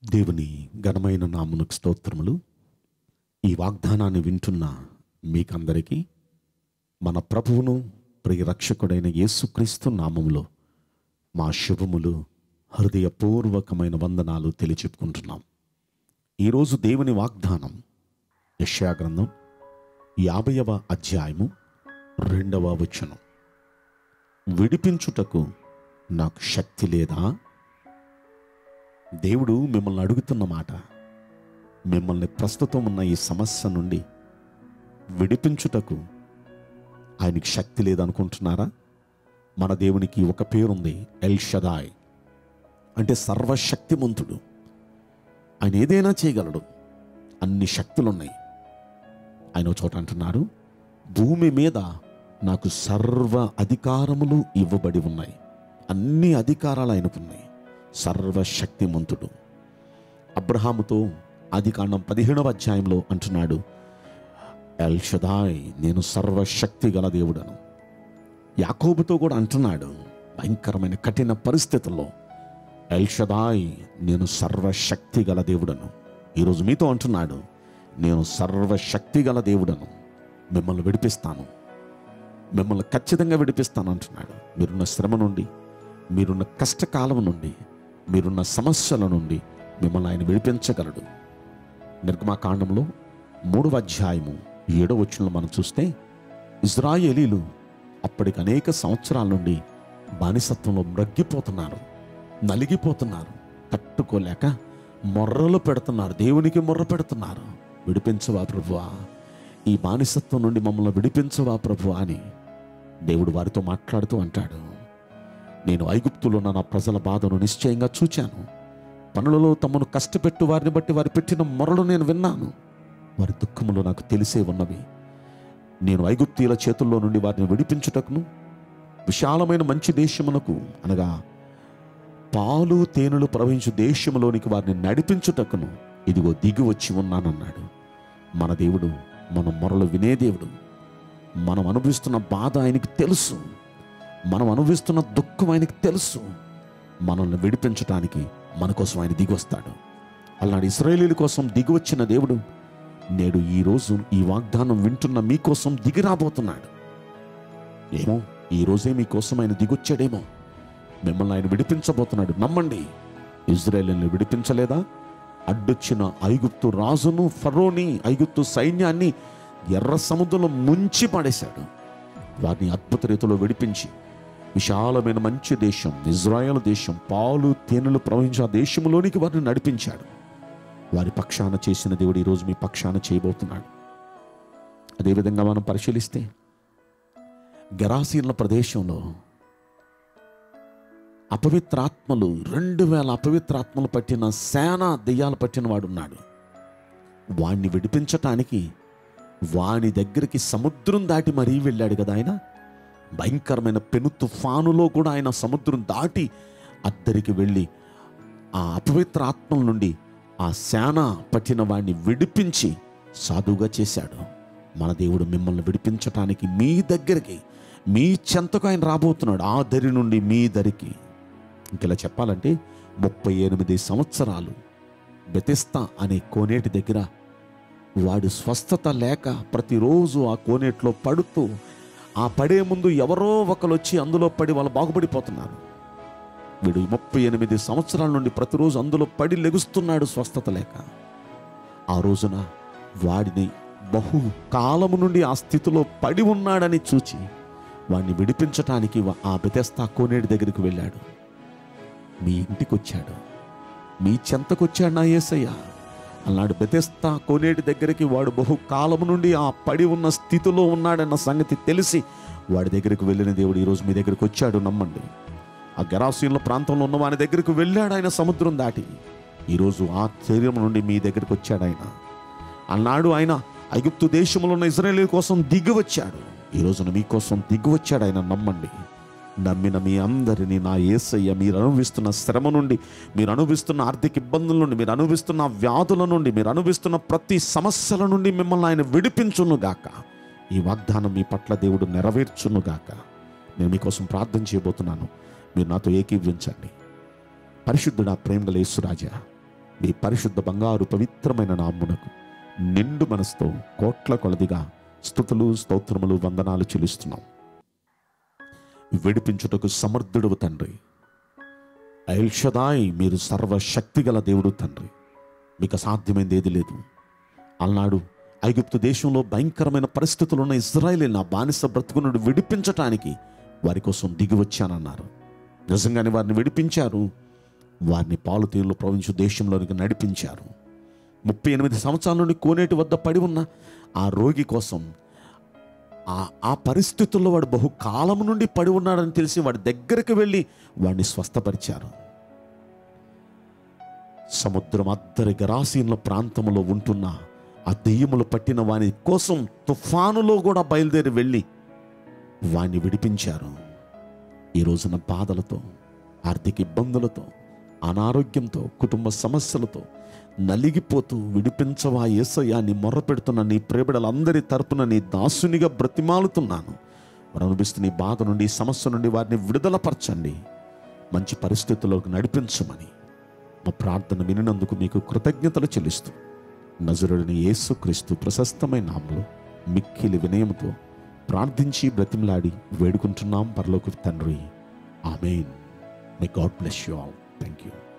దేవుని ఘనమైన నామునకు స్తోత్రములు ఈ వాగ్దానాన్ని వింటున్న మీకందరికీ మన ప్రభువును ప్రియరక్షకుడైన యేసుక్రీస్తు నామములో మా శుభములు హృదయపూర్వకమైన వందనాలు తెలియచెప్పుకుంటున్నాం ఈరోజు దేవుని వాగ్దానం యెషయా గ్రంథం యాభైవ అధ్యాయము రెండవ వచనం విడిపించుటకు నాకు శక్తి లేదా దేవుడు మిమ్మల్ని అడుగుతున్న మాట మిమ్మల్ని ప్రస్తుతం ఉన్న ఈ సమస్య నుండి విడిపించుటకు ఆయనకి శక్తి లేదనుకుంటున్నారా మన దేవునికి ఒక పేరుంది ఎల్ షదాయ్ అంటే సర్వశక్తిమంతుడు ఆయన ఏదైనా చేయగలడు అన్ని శక్తులున్నాయి ఆయన ఒక చోట అంటున్నాడు భూమి మీద నాకు సర్వ అధికారములు ఇవ్వబడి ఉన్నాయి అన్ని అధికారాలు ఆయనకున్నాయి సర్వశక్తిమంతుడు అబ్రహాముతో ఆది కాండం పదిహేడవ అధ్యాయంలో అంటున్నాడు ఎల్ షదాయ్ నేను సర్వశక్తి గల దేవుడను యాకోబుతో కూడా అంటున్నాడు భయంకరమైన కఠిన పరిస్థితుల్లో ఎల్ షదాయ్ నేను సర్వశక్తి గల దేవుడను ఈరోజు మీతో అంటున్నాడు నేను సర్వశక్తి గల దేవుడను మిమ్మల్ని విడిపిస్తాను మిమ్మల్ని ఖచ్చితంగా విడిపిస్తాను అంటున్నాడు మీరున్న శ్రమ నుండి మీరున్న కష్టకాలం నుండి మీరున్న సమస్యల నుండి మిమ్మల్ని ఆయన విడిపించగలడు నిర్గమాకాండంలో మూడవ అధ్యాయము ఏడవ వచనంలో మనం చూస్తే ఇజ్రాయేలీలు అప్పటికి అనేక సంవత్సరాల నుండి బానిసత్వంలో మ్రగ్గిపోతున్నారు నలిగిపోతున్నారు తట్టుకోలేక మొర్రలు పెడుతున్నారు దేవునికి మొర్ర పెడుతున్నారు విడిపించవా ప్రభువా ఈ బానిసత్వం నుండి మమ్మల్ని విడిపించవా ప్రభువా అని దేవుడు వారితో మాట్లాడుతూ అంటాడు నేను ఐగుప్తులో ఉన్న నా ప్రజల బాధను నిశ్చయంగా చూచాను పనులలో తమను కష్టపెట్టు వారిని బట్టి వారు పెట్టిన మొరలు నేను విన్నాను వారి దుఃఖములు నాకు తెలిసే ఉన్నవి నేను ఐగుప్తీయుల చేతుల్లో నుండి వారిని విడిపించుటకును విశాలమైన మంచి దేశమునకు అనగా పాలు తేనెలు ప్రవహించు దేశములోనికి వారిని నడిపించుటకును ఇదిగో దిగి వచ్చి ఉన్నానన్నాడు మన దేవుడు మన మొరలు వినే దేవుడు మనం అనుభవిస్తున్న బాధ ఆయనకి తెలుసు మనం అనుభవిస్తున్న దుఃఖం ఆయనకి తెలుసు మనల్ని విడిపించటానికి మన కోసం ఆయన దిగొస్తాడు అలాంటి ఇస్రాయేలీల కోసం దిగివచ్చిన దేవుడు నేడు ఈ రోజు ఈ వాగ్దానం వింటున్న మీకోసం దిగి రాబోతున్నాడు ఏమో ఈ రోజే మీకోసం ఆయన దిగొచ్చాడేమో మిమ్మల్ని ఆయన విడిపించబోతున్నాడు నమ్మండి ఇజ్రాయేల్ని విడిపించలేదా అడ్డొచ్చిన ఐగుప్తు రాజును ఫరోని ఐగుప్తు సైన్యాన్ని ఎర్ర సముద్రంలో ముంచి పడేశాడు వారిని అద్భుత రీతిలో విడిపించి విశాలమైన మంచి దేశం ఇజ్రాయెల్ దేశం పాలు తేనెలు ప్రవహించే ఆ దేశంలోనికి వారిని నడిపించాడు వారి పక్షాన చేసిన దేవుడు ఈరోజు మీ పక్షాన చేయబోతున్నాడు అదేవిధంగా మనం పరిశీలిస్తే గరాసీన్ల ప్రదేశంలో అపవిత్రాత్మలు రెండు వేల అపవిత్రాత్మలు పట్టిన సేన దెయ్యాలు పట్టిన వాడు ఉన్నాడు వాణ్ణి విడిపించటానికి వాని దగ్గరికి సముద్రం దాటి మరీ వెళ్ళాడు కదా ఆయన భయంకరమైన పెను తుఫానులో కూడా ఆయన సముద్రం దాటి అద్దరికి వెళ్ళి ఆ అపవిత్ర ఆత్మల నుండి ఆ శాన పట్టిన వాడిని విడిపించి సాధువుగా చేశాడు మన దేవుడు మిమ్మల్ని విడిపించటానికి మీ దగ్గరికి మీ చెంతకు ఆయన రాబోతున్నాడు ఆ దరి నుండి మీ దరికి ఇంకెలా చెప్పాలంటే ముప్పై ఎనిమిది సంవత్సరాలు బెతిస్తా అనే కోనేటి దగ్గర వాడు స్వస్థత లేక ప్రతిరోజు ఆ కోనేట్లో పడుతూ ఆ పడే ముందు ఎవరో ఒకరు వచ్చి అందులో పడి వాళ్ళు బాగుపడిపోతున్నారు వీడు ముప్పై ఎనిమిది సంవత్సరాల నుండి ప్రతిరోజు అందులో పడి లెగుస్తున్నాడు స్వస్థత లేక ఆ రోజున వాడిని బహు కాలము నుండి ఆ స్థితిలో పడి ఉన్నాడని చూచి వాడిని విడిపించటానికి వా- ఆ బెతెస్తా కోనేటి దగ్గరికి వెళ్ళాడు మీ ఇంటికి వచ్చాడు మీ చెంతకొచ్చాడు నా యేసయ్య అన్నాడు బెతెస్తా కోనేటి దగ్గరికి వాడు బహు కాలము నుండి ఆ పడి ఉన్న స్థితిలో ఉన్నాడన్న సంగతి తెలిసి వాడి దగ్గరికి వెళ్ళిన దేవుడు ఈరోజు మీ దగ్గరికి వచ్చాడు నమ్మండి ఆ గరాసీన్ల ప్రాంతంలో ఉన్న వాని దగ్గరికి వెళ్ళాడు ఆయన సముద్రం దాటి ఈరోజు ఆ శరీరం నుండి మీ దగ్గరికి వచ్చాడు ఆయన అన్నాడు ఆయన ఐగుప్తు దేశంలో ఉన్న ఇజ్రాయేల్ కోసం దిగి వచ్చాడు ఈ రోజున మీకోసం దిగి వచ్చాడు ఆయన నమ్మండి నమ్మిన మీ అందరినీ నా ఏసయ్య మీరు అనుభవిస్తున్న శ్రమ నుండి మీరు అనుభవిస్తున్న ఆర్థిక ఇబ్బందుల నుండి మీరు అనుభవిస్తున్న వ్యాధుల నుండి మీరు అనుభవిస్తున్న ప్రతి సమస్యల నుండి మిమ్మల్ని ఆయన విడిపించును గాక ఈ వాగ్దానం మీ పట్ల దేవుడు నెరవేర్చును గాక నేను మీకోసం ప్రార్థన చేయబోతున్నాను మీరు నాతో ఏకీభవించండి పరిశుద్ధుడా ప్రేమగల యేసురాజా మీ పరిశుద్ధ బంగారు పవిత్రమైన నామ్మునకు నిండు మనసుతో కోట్ల కొలదిగా స్థుతులు స్తోత్రములు వందనాలు చెల్లిస్తున్నాం విడిపించుటకు సమర్థుడవు తండ్రి ఐల్షదాయ్ మీరు సర్వశక్తిగల దేవుడు తండ్రి మీకు అసాధ్యమైంది ఏది లేదు అలనాడు ఐగుప్తు దేశంలో భయంకరమైన పరిస్థితులు ఉన్న ఇజ్రాయేల్ నా బానిస బ్రతుకు నుండి విడిపించటానికి వారి కోసం దిగి వచ్చానన్నారు నిజంగానే వారిని విడిపించారు వారిని పాలు తీరులో ప్రవహించు దేశంలోనికి నడిపించారు ముప్పై ఎనిమిది సంవత్సరాల నుండి కోనేటి వద్ద పడి ఉన్న ఆ రోగి కోసం ఆ ఆ పరిస్థితుల్లో వాడు బహుకాలం నుండి పడి ఉన్నాడని తెలిసి వాడి దగ్గరికి వెళ్ళి వాడిని స్వస్థపరిచారు సముద్రం అద్దరి గరాసీన్ల ప్రాంతంలో ఉంటున్న ఆ దెయ్యములు పట్టిన వాని కోసం తుఫానులో కూడా బయలుదేరి వెళ్ళి వాణ్ణి విడిపించారు ఈ రోజున బాధలతో ఆర్థిక ఇబ్బందులతో అనారోగ్యంతో కుటుంబ సమస్యలతో నలిగిపోతూ విడిపించవా ఏసయ్యా నీ మొర్ర పెడుతున్న నీ ప్రేబిడలందరి తరపున నీ దాసునిగా బ్రతిమాలుతున్నాను వారు అనుభవిస్తున్న ఈ బాధ నుండి ఈ సమస్య నుండి వారిని విడుదలపరచండి మంచి పరిస్థితుల్లోకి నడిపించమని మా ప్రార్థన వినినందుకు మీకు కృతజ్ఞతలు చెల్లిస్తూ నజరుడిని యేసుక్రీస్తు ప్రశస్తమైన నామలో మిక్కిలి వినయంతో ప్రార్థించి బ్రతిమలాడి వేడుకుంటున్నాం పరలోకి తండ్రి amen may god bless you all thank you